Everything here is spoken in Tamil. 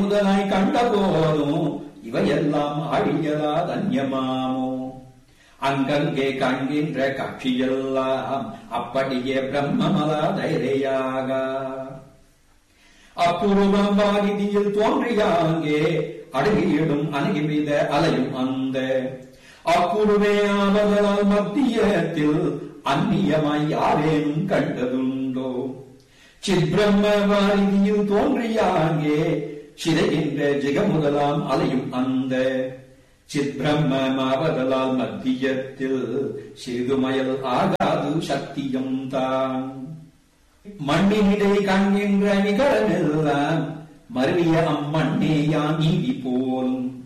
முதலாய் கண்ட போதும் இவையெல்லாம் அழியலா தன்யமாமோ அங்கங்கே காண்கின்ற காட்சியெல்லாம் அப்படியே பிரம்மமலா தைரையாக அப்புருவம் வாரிதியில் தோன்றியாங்கே அடங்கியிடும் அணுகிவித அலையும் அந்த அப்புருவே ஆவதலால் மத்தியத்தில் அந்நியமாய் யாரேனும் கண்டதுண்டோ சித்பிரம்ம வாரிதியில் தோன்றியாங்கே சிதைகின்ற ஜெகமுதலாம் அலையும் அந்த சித்பிரம்மமாவதலால் மத்தியத்தில் சிறுதுமயல் ஆகாது சக்தியும் தான் மண்ணினிடை காண்கின்ற நிகழமெல்லாம் மருவிய அம்மண்ணேயா நீதி போலும்